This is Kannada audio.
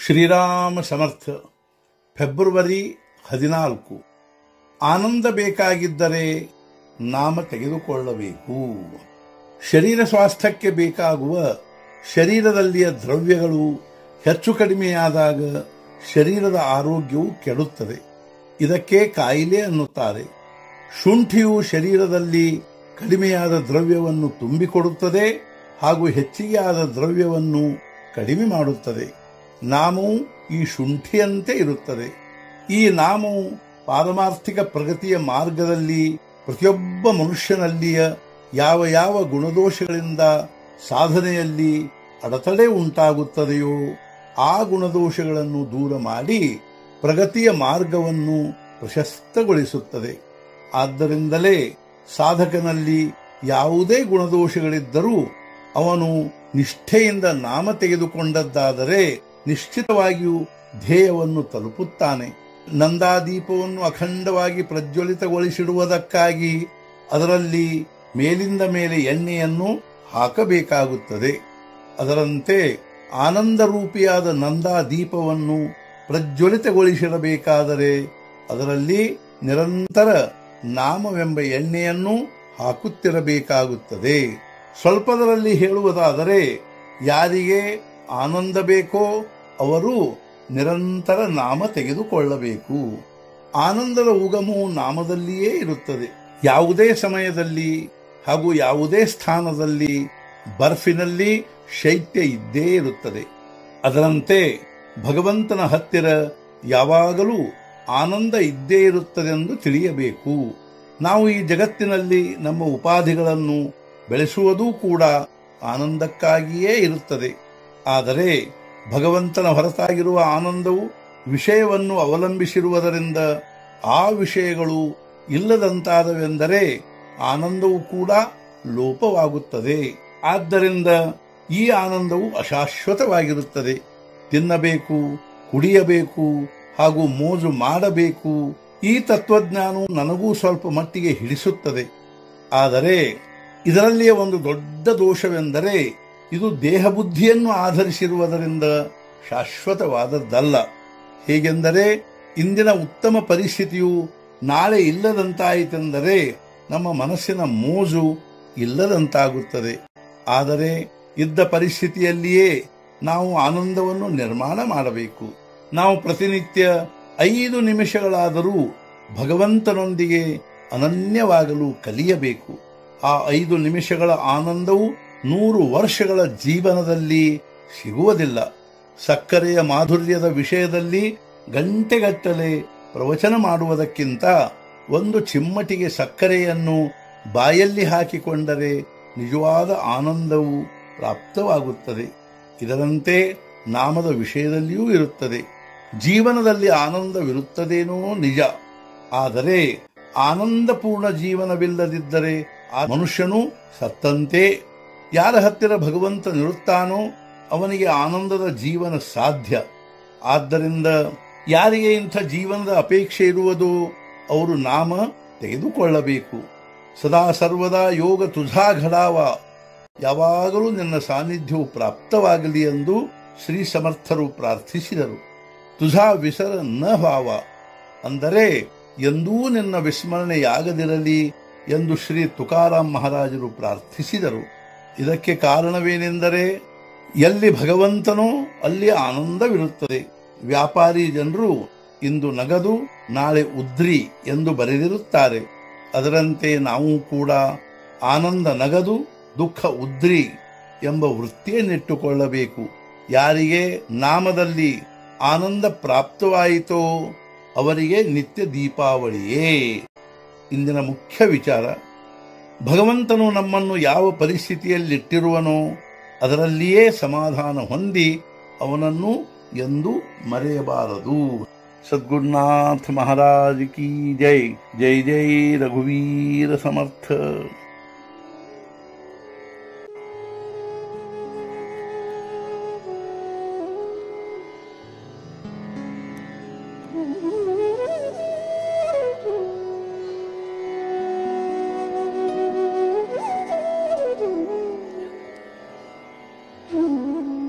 ಶ್ರೀರಾಮ ಸಮರ್ಥ ಫೆಬ್ರವರಿ ಹದಿನಾಲ್ಕು ಆನಂದ ಬೇಕಾಗಿದ್ದರೆ ನಾಮ ತೆಗೆದುಕೊಳ್ಳಬೇಕು ಶರೀರ ಸ್ವಾಸ್ಥ್ಯಕ್ಕೆ ಬೇಕಾಗುವ ಶರೀರದಲ್ಲಿಯ ದ್ರವ್ಯಗಳು ಹೆಚ್ಚು ಕಡಿಮೆಯಾದಾಗ ಶರೀರದ ಆರೋಗ್ಯವು ಕೆಡುತ್ತದೆ ಇದಕ್ಕೆ ಕಾಯಿಲೆ ಅನ್ನುತ್ತಾರೆ ಶುಂಠಿಯು ಶರೀರದಲ್ಲಿ ಕಡಿಮೆಯಾದ ದ್ರವ್ಯವನ್ನು ತುಂಬಿಕೊಡುತ್ತದೆ ಹಾಗೂ ಹೆಚ್ಚಿಗೆ ಆದ ದ್ರವ್ಯವನ್ನು ಕಡಿಮೆ ಮಾಡುತ್ತದೆ ನಾಮವು ಈ ಶುಂಠಿಯಂತೆ ಇರುತ್ತದೆ ಈ ನಾಮವು ಪಾರಮಾರ್ಥಿಕ ಪ್ರಗತಿಯ ಮಾರ್ಗದಲ್ಲಿ ಪ್ರತಿಯೊಬ್ಬ ಮನುಷ್ಯನಲ್ಲಿಯ ಯಾವ ಯಾವ ಗುಣದೋಷಗಳಿಂದ ಸಾಧನೆಯಲ್ಲಿ ಅಡೆತಡೆ ಉಂಟಾಗುತ್ತದೆಯೋ ಆ ಗುಣದೋಷಗಳನ್ನು ದೂರ ಮಾಡಿ ಪ್ರಗತಿಯ ಮಾರ್ಗವನ್ನು ಪ್ರಶಸ್ತಗೊಳಿಸುತ್ತದೆ ಆದ್ದರಿಂದಲೇ ಸಾಧಕನಲ್ಲಿ ಯಾವುದೇ ಗುಣದೋಷಗಳಿದ್ದರೂ ಅವನು ನಿಷ್ಠೆಯಿಂದ ನಾಮ ತೆಗೆದುಕೊಂಡದ್ದಾದರೆ ನಿಶ್ಚಿತವಾಗಿಯೂ ಧ್ಯೇಯವನ್ನು ತಲುಪುತ್ತಾನೆ ನಂದಾದೀಪವನ್ನು ಅಖಂಡವಾಗಿ ಪ್ರಜ್ವಲಿತಗೊಳಿಸಿಡುವುದಕ್ಕಾಗಿ ಅದರಲ್ಲಿ ಮೇಲಿಂದ ಮೇಲೆ ಎಣ್ಣೆಯನ್ನು ಹಾಕಬೇಕಾಗುತ್ತದೆ ಅದರಂತೆ ಆನಂದ ರೂಪಿಯಾದ ನಂದಾದೀಪವನ್ನು ಪ್ರಜ್ವಲಿತಗೊಳಿಸಿಡಬೇಕಾದರೆ ಅದರಲ್ಲಿ ನಿರಂತರ ನಾಮವೆಂಬ ಎಣ್ಣೆಯನ್ನು ಹಾಕುತ್ತಿರಬೇಕಾಗುತ್ತದೆ ಸ್ವಲ್ಪದರಲ್ಲಿ ಹೇಳುವುದಾದರೆ ಯಾರಿಗೆ ಆನಂದ ಬೇಕೋ ಅವರು ನಿರಂತರ ನಾಮ ತೆಗೆದುಕೊಳ್ಳಬೇಕು ಆನಂದದ ಉಗಮವು ನಾಮದಲ್ಲಿಯೇ ಇರುತ್ತದೆ ಯಾವುದೇ ಸಮಯದಲ್ಲಿ ಹಾಗೂ ಯಾವುದೇ ಸ್ಥಾನದಲ್ಲಿ ಬರ್ಫಿನಲ್ಲಿ ಶೈತ್ಯ ಇದ್ದೇ ಇರುತ್ತದೆ ಅದರಂತೆ ಭಗವಂತನ ಹತ್ತಿರ ಯಾವಾಗಲೂ ಆನಂದ ಇದ್ದೇ ಇರುತ್ತದೆಂದು ತಿಳಿಯಬೇಕು ನಾವು ಈ ಜಗತ್ತಿನಲ್ಲಿ ನಮ್ಮ ಉಪಾಧಿಗಳನ್ನು ಬೆಳೆಸುವುದೂ ಕೂಡ ಆನಂದಕ್ಕಾಗಿಯೇ ಇರುತ್ತದೆ ಆದರೆ ಭಗವಂತನ ಹೊರತಾಗಿರುವ ಆನಂದವು ವಿಷಯವನ್ನು ಅವಲಂಬಿಸಿರುವುದರಿಂದ ಆ ವಿಷಯಗಳು ಇಲ್ಲದಂತಾದವೆಂದರೆ ಆನಂದವು ಕೂಡ ಲೋಪವಾಗುತ್ತದೆ ಆದ್ದರಿಂದ ಈ ಆನಂದವು ಅಶಾಶ್ವತವಾಗಿರುತ್ತದೆ ತಿನ್ನಬೇಕು ಕುಡಿಯಬೇಕು ಹಾಗೂ ಮೋಜು ಮಾಡಬೇಕು ಈ ತತ್ವಜ್ಞಾನವು ನನಗೂ ಸ್ವಲ್ಪ ಮಟ್ಟಿಗೆ ಹಿಡಿಸುತ್ತದೆ ಆದರೆ ಇದರಲ್ಲಿಯ ಒಂದು ದೊಡ್ಡ ದೋಷವೆಂದರೆ ಇದು ದೇಹ ಬುದ್ಧಿಯನ್ನು ಆಧರಿಸಿರುವುದರಿಂದ ಶಾಶ್ವತವಾದದ್ದಲ್ಲ ಹೇಗೆಂದರೆ ಇಂದಿನ ಉತ್ತಮ ಪರಿಸ್ಥಿತಿಯು ನಾಳೆ ಇಲ್ಲದಂತಾಯಿತೆಂದರೆ ನಮ್ಮ ಮನಸ್ಸಿನ ಮೋಜು ಇಲ್ಲದಂತಾಗುತ್ತದೆ ಆದರೆ ಇದ್ದ ಪರಿಸ್ಥಿತಿಯಲ್ಲಿಯೇ ನಾವು ಆನಂದವನ್ನು ನಿರ್ಮಾಣ ಮಾಡಬೇಕು ನಾವು ಪ್ರತಿನಿತ್ಯ ಐದು ನಿಮಿಷಗಳಾದರೂ ಭಗವಂತನೊಂದಿಗೆ ಅನನ್ಯವಾಗಲು ಕಲಿಯಬೇಕು ಆ ಐದು ನಿಮಿಷಗಳ ಆನಂದವು ನೂರು ವರ್ಷಗಳ ಜೀವನದಲ್ಲಿ ಸಿಗುವುದಿಲ್ಲ ಸಕ್ಕರೆಯ ಮಾಧುರ್ಯದ ವಿಷಯದಲ್ಲಿ ಗಂಟೆಗಟ್ಟಲೆ ಪ್ರವಚನ ಮಾಡುವುದಕ್ಕಿಂತ ಒಂದು ಚಿಮ್ಮಟಿಗೆ ಸಕ್ಕರೆಯನ್ನು ಬಾಯಲ್ಲಿ ಹಾಕಿಕೊಂಡರೆ ನಿಜವಾದ ಆನಂದವು ಪ್ರಾಪ್ತವಾಗುತ್ತದೆ ಇದರಂತೆ ನಾಮದ ವಿಷಯದಲ್ಲಿಯೂ ಇರುತ್ತದೆ ಜೀವನದಲ್ಲಿ ಆನಂದವಿರುತ್ತದೇನೋ ನಿಜ ಆದರೆ ಆನಂದಪೂರ್ಣ ಜೀವನವಿಲ್ಲದಿದ್ದರೆ ಆ ಮನುಷ್ಯನು ಸತ್ತಂತೆ ಯಾರ ಹತ್ತಿರ ಭಗವಂತನಿರುತ್ತಾನೋ ಅವನಿಗೆ ಆನಂದದ ಜೀವನ ಸಾಧ್ಯ ಆದ್ದರಿಂದ ಯಾರಿಗೆ ಇಂಥ ಜೀವನದ ಅಪೇಕ್ಷೆ ಇರುವುದೋ ಅವರು ನಾಮ ತೆಗೆದುಕೊಳ್ಳಬೇಕು ಸದಾ ಸರ್ವದಾ ಯೋಗ ತುझा ಘಡಾವ ಯಾವಾಗಲೂ ನಿನ್ನ ಸಾನ್ನಿಧ್ಯವು ಪ್ರಾಪ್ತವಾಗಲಿ ಎಂದು ಶ್ರೀ ಸಮರ್ಥರು ಪ್ರಾರ್ಥಿಸಿದರು ತುझा ವಿಸರ ನ ಭಾವ ಅಂದರೆ ಎಂದೂ ನಿನ್ನ ವಿಸ್ಮರಣೆಯಾಗದಿರಲಿ ಎಂದು ಶ್ರೀ ತುಕಾರಾಂ ಮಹಾರಾಜರು ಪ್ರಾರ್ಥಿಸಿದರು ಇದಕ್ಕೆ ಕಾರಣವೇನೆಂದರೆ ಎಲ್ಲಿ ಭಗವಂತನೋ ಅಲ್ಲಿ ಆನಂದವಿರುತ್ತದೆ ವ್ಯಾಪಾರಿ ಜನರು ಇಂದು ನಗದು ನಾಳೆ ಉದ್ರಿ ಎಂದು ಬರೆದಿರುತ್ತಾರೆ ಅದರಂತೆ ನಾವು ಕೂಡ ಆನಂದ ನಗದು ದುಃಖ ಉದ್ರಿ ಎಂಬ ವೃತ್ತಿಯನ್ನಿಟ್ಟುಕೊಳ್ಳಬೇಕು ಯಾರಿಗೆ ನಾಮದಲ್ಲಿ ಆನಂದ ಪ್ರಾಪ್ತವಾಯಿತೋ ಅವರಿಗೆ ನಿತ್ಯ ದೀಪಾವಳಿಯೇ ಇಂದಿನ ಮುಖ್ಯ ವಿಚಾರ ಭಗವಂತನು ನಮ್ಮನ್ನು ಯಾವ ಪರಿಸ್ಥಿತಿಯಲ್ಲಿಟ್ಟಿರುವನೋ ಅದರಲ್ಲಿಯೇ ಸಮಾಧಾನ ಹೊಂದಿ ಅವನನ್ನು ಎಂದು ಮರೆಯಬಾರದು ಸದ್ಗುರುನಾಥ ಮಹಾರಾಜ್ ಕಿ ಜೈ ಜೈ ಜೈ ರಘುವೀರ ಸಮರ್ಥ Mm-hmm.